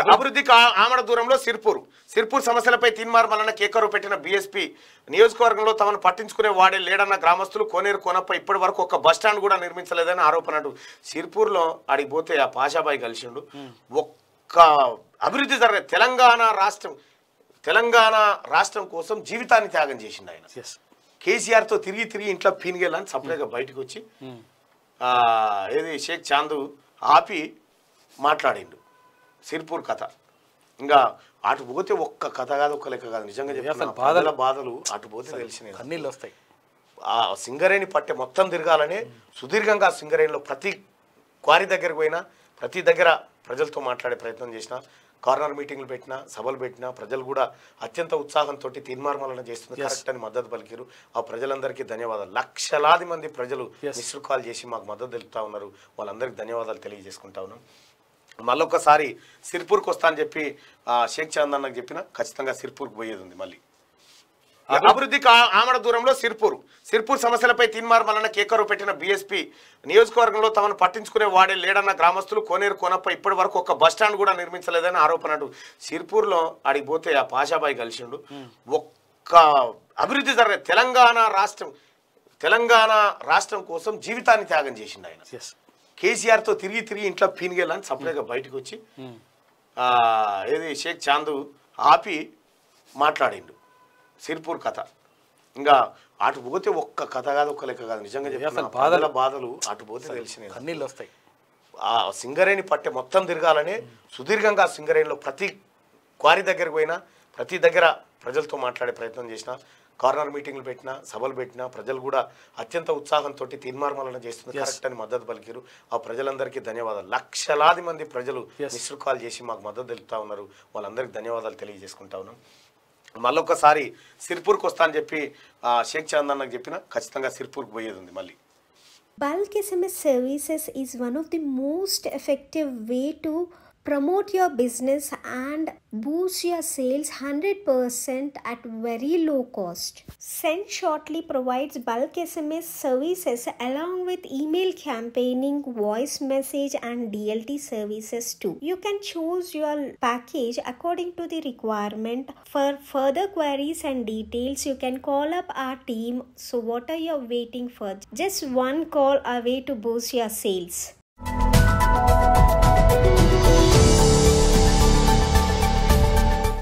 అభివృద్ధికి ఆ- ఆమడ దూరంలో సిర్పూర్ సిర్పూర్ సమస్యలపై తీన్మార్ మల్లన్న కేకరు పెట్టిన బీఎస్పీ నియోజకవర్గంలో తమను పట్టించుకునే వాడే లేడన్న గ్రామస్తులు కోనేరు కోనప్ప ఇప్పటి వరకు ఒక బస్ స్టాండ్ కూడా నిర్మించలేదని ఆరోపణ అంటూ సిర్పూర్లో ఆడికి పోతే ఆ పాషాబాయి కలిసిండు ఒక్క అభివృద్ధి జరగ తెలంగాణ రాష్ట్రం తెలంగాణ రాష్ట్రం కోసం జీవితాన్ని త్యాగం చేసిండు ఆయన ఎస్ కేసీఆర్తో తిరిగి తిరిగి ఇంట్లో పీనిగెళ్ళని సపరేట్గా బయటకు వచ్చి ఆ, ఏది షేక్ చాందు ఆపి మాట్లాడిండు సిర్పూర్ కథ ఇంకా అటు పోతే ఒక్క కథ కాదు ఒక్క లెక్క కాదు నిజంగా చెప్తున్నా అసలు బాధలు- బాధల బాధలు అటు పోతే తెలిసినాయి కన్నీళ్ళు వస్తాయి ఆ సింగరేణి పట్టె మొత్తం తిరగాలని సుదీర్ఘంగా సింగరేణిలో ప్రతి క్వారీ దగ్గరకు పోయినా ప్రతి దగ్గర ప్రజలతో మాట్లాడే ప్రయత్నం చేసిన కార్నర్ మీటింగ్లు పెట్టినా సభలు పెట్టినా ప్రజలు కూడా అత్యంత ఉత్సాహంతో తీర్మార్మలన చేస్తుంది కరెక్ట్ అని మద్దతు పలికిరు ఆ ప్రజలందరికీ ధన్యవాదాలు లక్షలాది మంది ప్రజలు Yes. మిస్డ్ కాల్ చేసి మాకు మద్దతు తెలుపుతా ఉన్నారు వాళ్ళందరికీ ధన్యవాదాలు తెలియజేసుకుంటా ఉన్నాం మళ్ళొకసారి సిర్పూర్కి వస్తా అని చెప్పి ఆ, షేక్ చంద్ అన్నకు చెప్పిన ఖచ్చితంగా సిర్పూర్కి పోయేది ఉంది మళ్ళీ అభివృద్ధికి ఆ- ఆమడ దూరంలో సిర్పూర్ సిర్పూర్ సమస్యలపై తీన్మార్ మల్లన్న కేకరు పెట్టిన బీఎస్పీ నియోజకవర్గంలో తమను పట్టించుకునే వాడే లేడన్న గ్రామస్తులు కోనేరు కోనప్ప ఇప్పటి వరకు ఒక బస్ స్టాండ్ కూడా నిర్మించలేదని ఆరోపణ అంటూ సిర్పూర్లో ఆడికి పోతే ఆ పాషాబాయి కలిసిండు ఒక్క అభివృద్ధి జరగ తెలంగాణ రాష్ట్రం తెలంగాణ రాష్ట్రం కోసం జీవితాన్ని త్యాగం చేసిండు ఆయన ఎస్ కేసీఆర్తో తిరిగి తిరిగి ఇంట్లో పీనిగెళ్ళని సపరేట్గా బయటకు వచ్చి ఆ, ఏది షేక్ చాందు ఆపి మాట్లాడిండు సిర్పూర్ కథ ఇంకా అటు పోతే ఒక్క కథ కాదు ఒక్క లెక్క కాదు నిజంగా చెప్తున్నా అసలు బాధలు- బాధల బాధలు అటు పోతే తెలిసినాయి కన్నీళ్ళు వస్తాయి ఆ సింగరేణి పట్టె మొత్తం తిరగాలని సుదీర్ఘంగా సింగరేణిలో ప్రతి క్వారీ దగ్గరకు పోయినా ప్రతి దగ్గర ప్రజలతో మాట్లాడే ప్రయత్నం చేసిన కార్నర్ మీటింగ్లు పెట్టినా సభలు పెట్టినా ప్రజలు కూడా అత్యంత ఉత్సాహంతో తీర్మార్మలన చేస్తుంది కరెక్ట్ అని మద్దతు పలికిరు ఆ ప్రజలందరికీ ధన్యవాదాలు లక్షలాది మంది ప్రజలు Yes. మిస్డ్ కాల్ చేసి మాకు మద్దతు తెలుపుతా ఉన్నారు వాళ్ళందరికీ ధన్యవాదాలు తెలియజేసుకుంటా ఉన్నాం మళ్ళొకసారి సిర్పూర్కి వస్తా అని చెప్పి ఆ, షేక్ చంద్ అన్నకు చెప్పిన ఖచ్చితంగా సిర్పూర్కి పోయేది ఉంది మళ్ళీ Bulk SMS services is one of the most effective way to promote your business and boost your sales 100% at very low cost. Send Shortly provides bulk SMS services along with email campaigning, voice message and DLT services too. You can choose your package according to the requirement. For further queries and details, you can call up our team. So what are you waiting for? Just one call away to boost your sales.